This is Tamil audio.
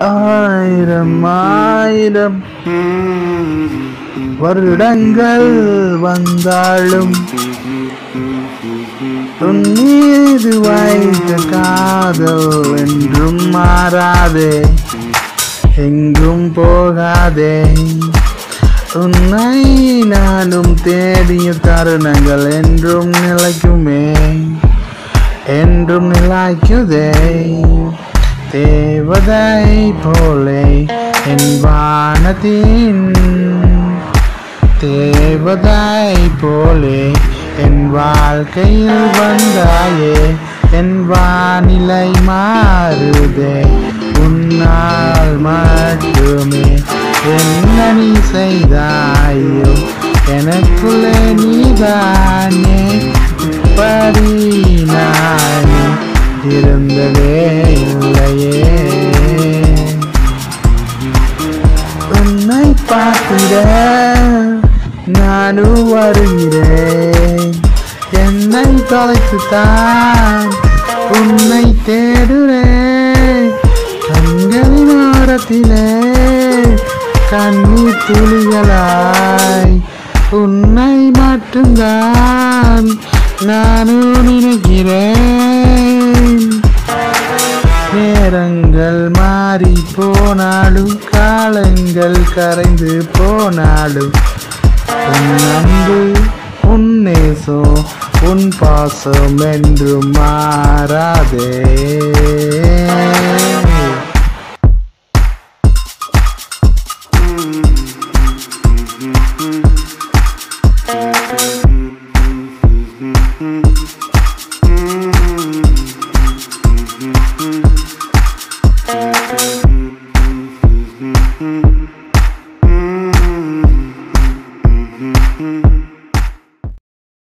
ஆயிரம் ஆயிரம் வருடங்கள் வந்தாலும் உன் மீது வைத்த காதல் என்றும் மாறாதே எங்கும் போகாதே உன்னை நானும் தேடிய தருணங்கள் என்றும் நிலைக்குமே என்றும் நிலைக்குதே தேவதை போலே என் வானத்தின் தேவதை போலே என் வாழ்க்கையில் வந்தாயே என் வானிலை மாறுதே உன்னால் மட்டுமே என்ன நீ செய்தாயோ எனக்குள்ளே நீதானே இப்படி நானே இருந்ததே இல்லையே உன்னை பார்த்திட நானும் வருகிறேன் என்னை தொலைத்துத்தான் உன்னை தேடுறேன் கண்களின் ஓரத்திலே கண்ணீர் துளிகளாய் உன்னை மட்டும்தான் நானும் நினைக்கிறேன் நேரங்கள் மாறி போனாலும் காலங்கள் கரைந்து போனாலும் உன் அன்பு உன் நேசம் உன் பாசம் என்று மாறாதே Mm-hmm.